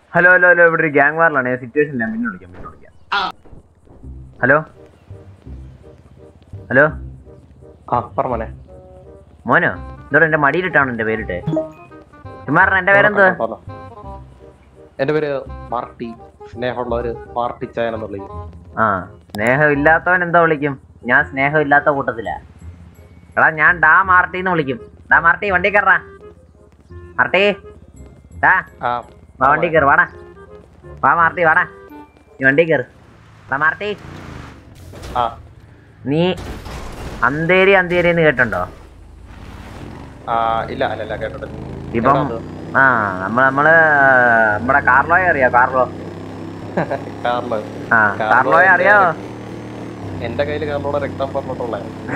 Hello hello hello ഇവിടെ ഒരു gang വാറിലാണ് situation ഞാൻ പിന്നെ വിളിക്കാം പിന്നെ വിളിക്കാം ഹലോ ഹലോ ആ പറഞ്ഞേ മോനോ എന്തോടെ എന്റെ മടിയിലിട്ടാണ് എന്റെ പേരിട്ട് ചുമ്മാറ എന്റെ പേരെന്ത് എന്റെ പേര് മാർട്ടി സ്നേഹമുള്ളവര് മാർട്ടി ചായൻ എന്ന് വിളിക്കും ആ സ്നേഹം ഇല്ലാത്തവൻ എന്താ വിളിക്കും ഞാൻ സ്നേഹം ഇല്ലാത്ത കൂട്ടത്തിലാ എടാ ഞാൻ ഡാ മാർട്ടിന്ന് വിളിക്കും ഡാ മാർട്ടി വണ്ടി കയറാ മാർട്ടി ഡാ ആ വാ വണ്ടി കയറ് വാടാ വാ മാർട്ടി വാടാ നീ വണ്ടി കയറ് ഡാ മാർട്ടി ആ നീ അന്തേരി അന്തേരി എന്ന് കേട്ടുണ്ടോ ആ ഇല്ല അല്ല അല്ല കേട്ടോ ഇപ്പം ആ നമ്മള് നമ്മള് നമ്മുടെ കാർലോയെ അറിയോ കാർലോ കാറില് ആ കാർലോ കാർലോയെ എന്റെ- അറിയാവോ എന്റെ കയ്യില് കാറിലൂടെ രക്തം പറഞ്ഞിട്ടുള്ള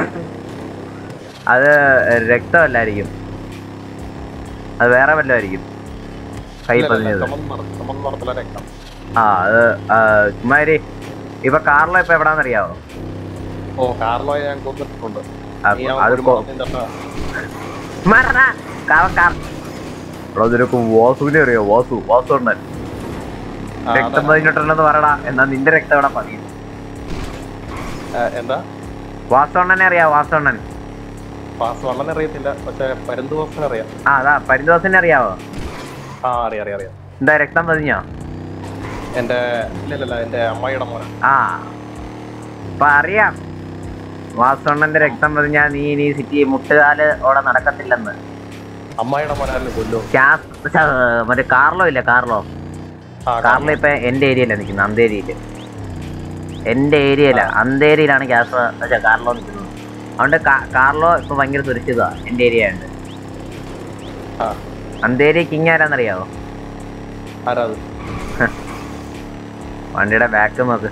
അത് രക്തമല്ലായിരിക്കും അത് വേറെ വല്ലതായിരിക്കും കൈ പതിഞ്ഞത് ചുമന്ന് നടത്തില്ല രക്തം ആ അത് ആ, ചുമ്മാ ഇരി. ഇപ്പൊ കാർലോ ഇപ്പൊ എവിടാന്നറിയാവോ ഓ കാറിലോയെ ഞാൻ കൊന്നിട്ടുണ്ട് ആ, നീ ആ അത് ഒരു കൊ- മാസത്തിന്റെ അത്ര- മറടാ. കാവ കാർ എടാ, നിനക്ക് വാസുവിനെ അറിയോ വാസു വാസു ഉണ്ടൻ ആ, രക്തം അതാ. പതിഞ്ഞിട്ടുണ്ടെന്ന് പറയടാ എന്നാ നിന്റെ രക്തം എവിടെ പതിയും ആ, എന്താ വാസവണ്ണനെ അറിയാവോ വാസവണ്ണൻ പാസ് വണ്ണം അറിയത്തില്ല പക്ഷെ പരുന്ത് ദിവസം അറിയാം ആ അതാ പരിദോസിനെ അറിയാവോ ആ അറിയാം അറിയാം അറിയാം എന്താ രക്തം പതിഞ്ഞോ എന്റെ ഇല്ലല്ല എന്റെ അമ്മായിയുടെ മോനെ ആ അപ്പൊ അറിയാം വാസവണ്ണന്റെ രക്തം പതിഞ്ഞാ നീ നീ സിറ്റി മുട്ടുകാല് അവിടെ നടക്കത്തില്ലെന്ന് അമ്മായിയുടെ മോനായിരുന്നു കൊല്ലോ ക്യാസ് ഛ, മറ്റേ കാർലോ ഇല്ല കാർലോ ആ കാർലോ ഇപ്പൊ എന്റെ ഏരിയയിലാണ് നിൽക്കുന്നത് അന്തേരിയില് എന്റെ ഏരിയയില അന്തേരിയിലാണ് ക്യാസ് പക്ഷേ കാർലോ നിൽക്കുന്നത് അതുകൊണ്ട് കാ- കാർലോ ഇപ്പൊ ഭയങ്കര സുരക്ഷിതമാ എന്റെ ഏരിയ ഉണ്ട് ആ അന്തേരി കിങ് ആരാന്നറിയാവോ ആരാ അത് വണ്ടിയുടെ ബാക്ക് നോക്ക്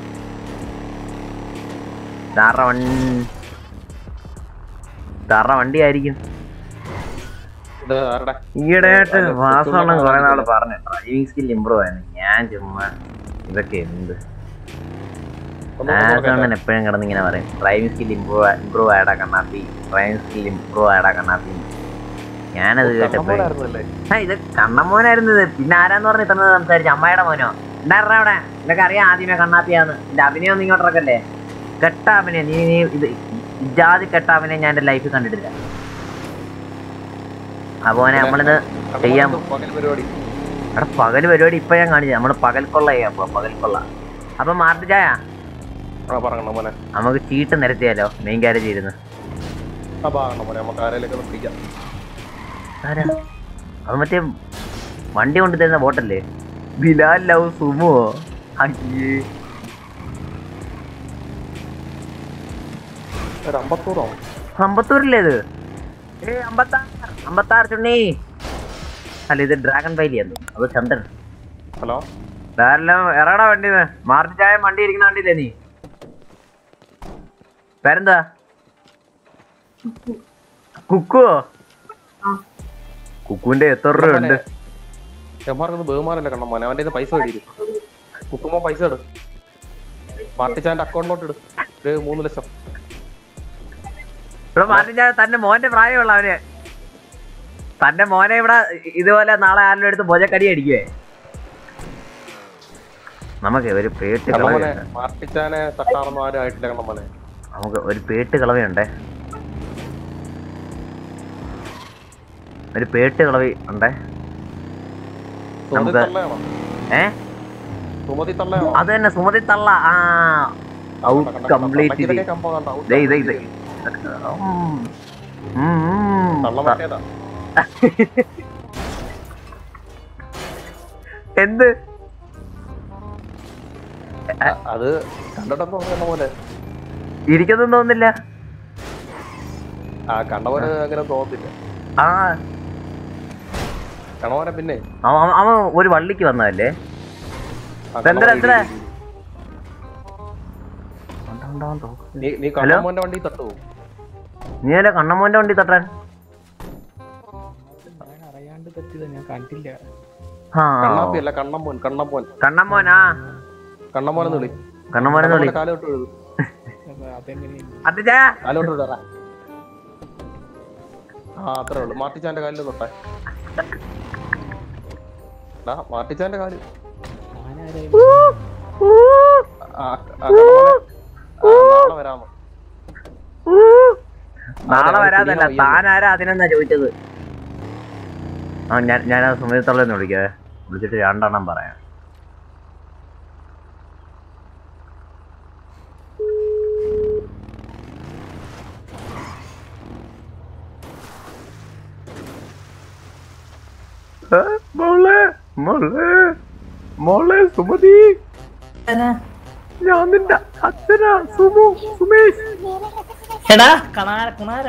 സാറിന്റെ വണ്ടി സാറിന്റെ വണ്ടി ആയിരിക്കും ഇത് ആരുടെ ഈയിടെയായിട്ട് അല്ല, വാസവണ്ണം കൊച്ചുള്ള കുറെ നാള് ആളാണ്. പറഞ്ഞു ഡ്രൈവിംഗ് സ്കിൽ ഇമ്പ്രൂവ് ആയിരുന്നു ഞാൻ ചുമ്മാ ഇതൊക്കെ എന്ത് ഒന്നും കൂടെ നോക്കാം. ആസവണ്ണൻ എപ്പോഴും കിടന്ന് ഇങ്ങനെ പറയും ഡ്രൈവിംഗ് സ്കിൽ ഇമ്പ്രൂവ് ഇമ്പ്രൂവ് ആയടാ കണ്ണാപ്പി ഡ്രൈവിംഗ് സ്കിൽ ഇമ്പ്രൂവ് ആയടാ കണ്ണാപ്പി ഞാനത് കേട്ടപ്പോഴേ കണ്ണമ്മോനായിരുന്നല്ലേ? ആ ഇത് കണ്ണമോനായിരുന്നു ഇത് പിന്നെ ആരാന്ന് പറഞ്ഞ് ഇത്ര സംസാരിച്ചു അമ്മായിയുടെ മോനോ ഉണ്ടായിരുന്ന അവിടെ ഇതൊക്കെ അറിയാം ആദ്യമേ കണ്ണാപ്പിയാന്ന് എന്റെ അഭിനയം ഒന്നും ഇങ്ങോട്ടിറക്കല്ലേ കെട്ട അഭിനയം നീ നീ ഇത് ഇജാതി കെട്ട അഭിനയം ഞാൻ എന്റെ ലൈഫിൽ കണ്ടിട്ടില്ല അപ്പൊ നമ്മളിത് ചെയ്യാൻ കണ്ണമ്മോനെന്ത് പകൽ പരിപാടി അവിടെ പകൽ പരിപാടി ഇപ്പൊ ഞാൻ കാണിച്ചു നമ്മള് പകൽക്കൊള്ള ചെയ്യാം അപ്പൊ പകൽക്കൊള്ള അപ്പൊ മാർട്ടിച്ചായ ആ പറയണം മോനെ നമുക്ക് ചീട്ട് നിരത്തിയാലോ മെയിൻ കാര്യം ചെയ്തിരുന്നു ആ പറയണം മോനെ നമുക്ക് ആരെയൊക്കെ ഒന്ന് പിടിക്കാം ആരാ അത് മറ്റേ വണ്ടി കൊണ്ട് തരുന്ന ബോട്ടല്ലേ ബിലാൽ ലവ് സുമോ അയ്യേ ഒരു അമ്പത്തൂറോ അമ്പത്തൂരില്ലേ ഇത് ഏ അമ്പത്താറ് അമ്പത്താറ് ചുണ്ണി അല്ല ഇത് ഡ്രാഗൺ വൈലിയാന്ന് അത് ചന്ദ്രൻ ഹലോ ധാരാളം എറടാ വണ്ടി മാർച്ച് ചായ വണ്ടി ഇരിക്കുന്ന വണ്ടിയില്ലേ നീ പേരെന്താ കുക്കുവോ കുക്കുവിന്റെ എത്ര രൂപ ഉണ്ട് ചെമ്മാർക്കൊന്ന് ബഹുമാനല്ലേ കണ്ണം മോനെ അവന്റെ കയ്യിന്ന് പൈസ മേടിക്കും കുക്കുമ്പോ പൈസ ഇട് മാർട്ടിച്ചാന്റെ അക്കൗണ്ടിലോട്ട് ഇട് ഒരു മൂന്ന് ലക്ഷം ഇവിടെ മാർച്ച് ചായ തന്റെ മോന്റെ പ്രായമുള്ള അവന് തന്റെ മോനെ ഇവിടെ ഇതുപോലെ നാളെ ആരുടെ അടുത്ത് ഭോജക്കടി അടിക്കുവേ നമുക്ക് ഒരു പേട്ട് കണ്ണം മോനെ കളവുണ്ട് മാർട്ടിച്ചാനെ തട്ടാറൊന്നും ആരും ആയിട്ടില്ല കണ്ണം മോനെ നമുക്ക് ഒരു പേട്ട് കളവയുണ്ടേ ഒരു പേട്ട് കളവി ഉണ്ടേ സുമതി നമുക്ക് തള്ളയാണോ ഏ സുമതി തള്ളയാണോ അത് തന്നെ സുമതി തള്ള ആ ഔട്ട് കണ്ട, കണ്ട, കണ്ട. കംപ്ലീറ്റ് ഇതൊക്കെ കമ്പോ കണ്ട, out ദേ ഇത് ഇത് complete. ഉം. ഉം, ഉം. തള്ള മറ്റേതാ എന്ത് അ- അത് കണ്ടിട്ടൊന്നും തോന്നുന്ന പോലെ ഇരിക്കൊന്നും തോന്നുന്നില്ല ആ കണ്ട പോലെ അങ്ങനെ തോന്നുന്നില്ല ആ കണവനെ പിന്നെ അവൻ അവൻ- അവൻ ഒരു വള്ളിക്ക് വന്നതല്ലേ ആ ഇതെന്തിനാ, കണവൻ എന്തിനാ? ഇരി- നീ നീ ഹലോ? കണ്ണമ്മോന്റെ വണ്ടി തട്ടു നീ അല്ലേ കണ്ണമ്മോന്റെ വണ്ടി തട്ടാൻ ഞാൻ അറിയാണ്ട് തെറ്റിയതാ ഞാൻ കണ്ടില്ല ആ കണ്ണാപ്പി അല്ല കണ്ണമ്മോൻ കണ്ണമ്മോൻ കണ്ണമ്മോനാ കണ്ണമ്മോനെന്ന് വിളി കണ്ണമ്മോനെന്ന് വിളി കാലോട്ട് എഴുതു അപ്പൊ അതെങ്ങനെ അട്ടിച്ചാ കാലോട്ട് വിടാ ആ അത്രേ ഉള്ളൂ മാർട്ടിച്ചാന്റെ കാലിൽ തൊട്ടേ എടാ മാർട്ടിച്ചാന്റെ കാര്യം ഞാനാരായി ആ, ആ, കണ്ണമോനെ, ആ, നാളെ വരാമോ നാളെ അതെ, വരാതല്ല കുടിക്കാൻ താനാരാ അതിനെന്നാ ചോദിച്ചത് ആ ഞാൻ ഞാൻ ആ സുമേഷത്തുള്ളതെന്ന് വിളിക്കേ വിളിച്ചിട്ട് രണ്ടെണ്ണം പറയാം മോളെ മോളെ മോളെ സുമതി ഞാൻ നിന്റെ അച്ഛനാ സുമു സുമേഷ് എടാ കണാര കുണാര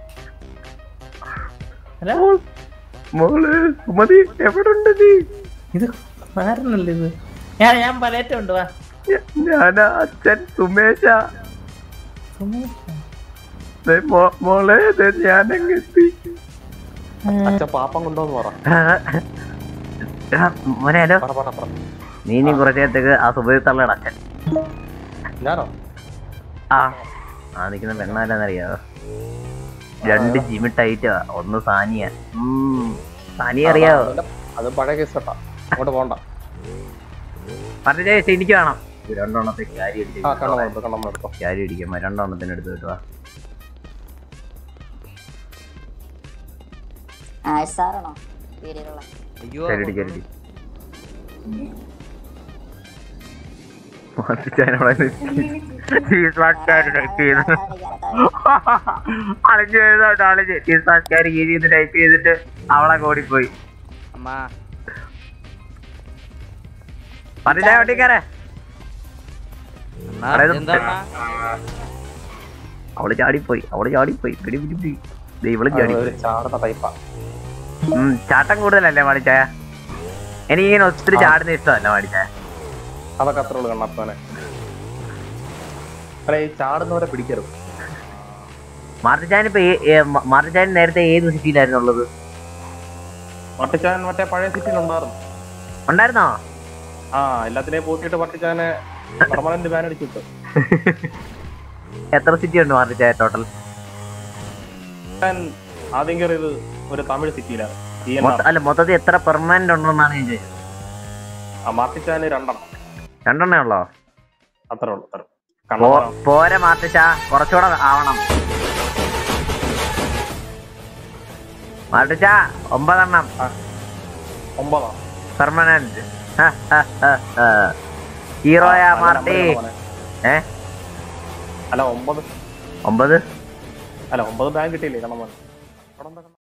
ഹലോ മോൾ- മോളെ സുമതി എവിടുണ്ട് നീ ഇത് കുണാരനല്ലേ ഇത് ഞാൻ ഞാൻ പലയറ്റുണ്ട് വാ ഞ- ഞാനാ അച്ഛൻ സുമേഷാ സുമേഷ് ദേ മോ- മോളെ ദേ ഞാനങ്ങ് എത്തി അച്ഛൻ പാപ്പം കൊണ്ടോന്ന് പറ എടാ, മോനെ ഹലോ പറ പറ പറ നീ ഇനി കുറച്ച് നേരത്തേക്ക് ആ സുബൈ തള്ളയുടെ അച്ഛൻ ഞാനോ ആ ആ നിൽക്കുന്ന പെണ്ണാലെന്നറിയാവോ രണ്ട് ജിമി ടൈറ്റാ ഒന്ന് സാനിയ ഉം, സാനിയ അറിയാവോ അതിന്റെ- അത് പഴയ കേസ് കേട്ടാ അങ്ങോട്ട് പോണ്ട പറഞ്ഞ എനിക്ക് വേണം ഇത് രണ്ടെണ്ണത്തെ ക്യാരി ആ കണ്ണമ്മ എടുത്തോ കണ്ണമ്മ എടുത്തോ ക്യാരി അടിക്കുമ്പോ രണ്ടെണ്ണത്തിന് എടുത്ത് കിട്ടുക ആഷ് സാറാണോ വീഡിയോയിലുള്ള ശരി ശരി അളിഞ്ഞു എഴുതോട്ടോ അളിഞ്ഞ് ടീസാക്കാർ കീഴിന്ന് ടൈപ്പ് ചെയ്തിട്ട് അവളെ ഓടിപ്പോയി പറഞ്ഞ വണ്ടിക്കാരെ അവള് ചാടിപ്പോയി അവള് ചാടിപ്പോയി പിടി പിടി പിടി ദേ ഇവളും അത് ചാടി ഒരു ചാടുന്ന ടൈപ്പാ ഉം, ചാട്ടം കൂടുതലല്ലേ മാടിച്ചായ എനിക്കിങ്ങനെ ഒത്തിരി ചാടുന്ന ഇഷ്ടമല്ല മാടിച്ചായ അതൊക്കെ അത്ര ഉള്ളു കണ്ണപ്പനെ അല്ല ഈ ചാടുന്നവരെ പിടിക്കരുത് മാർട്ടിച്ചാൻ ഇപ്പൊ മാർട്ടിച്ചാൻ നേരത്തെ ഏത് സിറ്റിയിലായിരുന്നു ഉള്ളത് പട്ടിച്ചാൻ മറ്റേ പഴയ സിറ്റിയിൽ ഉണ്ടായിരുന്നു ഉണ്ടായിരുന്നോ ആ എല്ലാത്തിനെയും പൂട്ടിയിട്ട് പട്ടിച്ചാനെ പെർമനന്റ് ബാൻ അടിച്ചിട്ട് എത്ര സിറ്റി ഉണ്ട് മാർട്ടിച്ചായ ടോട്ടൽ ഞാൻ ആദ്യം കയറിയത് ഒരു തമിഴ് സിറ്റിയിലാണ് ഈ അല്ല മൊത്തത്തിൽ എത്ര പെർമനന്റ് ഉണ്ടെന്നാണ് ഞാൻ ചോദിച്ചത് ആ മാർട്ടിച്ചാന് രണ്ടെണ്ണം രണ്ടെണ്ണേ ഉള്ളോ അത്രേ ഉള്ളൂ അത്ര പോ- പോരെ മാർട്ടിച്ച കുറച്ചുകൂടെ ആവണം മാർട്ടിച്ച ഒമ്പതെണ്ണം ഒമ്പതാം പെർമനന്റ് ഹീറോയാ മാർട്ടി ഏ അല്ല ഒമ്പത് ഒമ്പത് അല്ല ഒമ്പത് ബാങ്ക് കിട്ടിയില്ലേ കണ്ണമ്മൻ